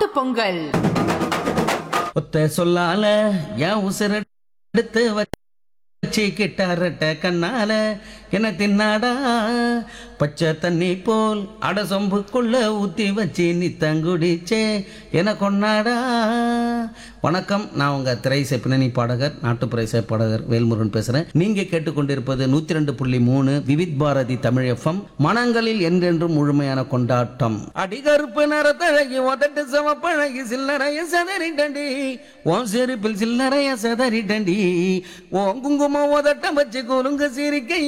பொங்கல் ஒத்த சொல்லால என் உசுர எடுத்து வச்சு கிட்டாரட்ட கண்ணால என்ன தின்னாடா பச்சை தண்ணி போல் அட சொம்புக்குள்ள ஊத்தி வச்சு நீ தங்குடிச்சே என கொண்டாடா வணக்கம் நான் உங்க திரைசை பின்னணி பாடகர் நாட்டுப்புற இசை பாடகர் வேல்முருகன் பேசுறேன் நீங்க கேட்டுக்கொண்டிருப்பது நூத்தி ரெண்டு புள்ளி மூணு விவித் பாரதி தமிழ் எஃப்எம் மனங்களில் என்றென்றும் முழுமையான கொண்டாட்டம் அடிகருப்பு நிறத்தழகி உதட்டு சமப்பழகி சில்லறைய சதறிட்டண்டி உன் செருப்பில் சில்லறைய சதறிட்டண்டி உன் குங்குமம் உதட்ட வச்சு குலுங்க சிரிக்க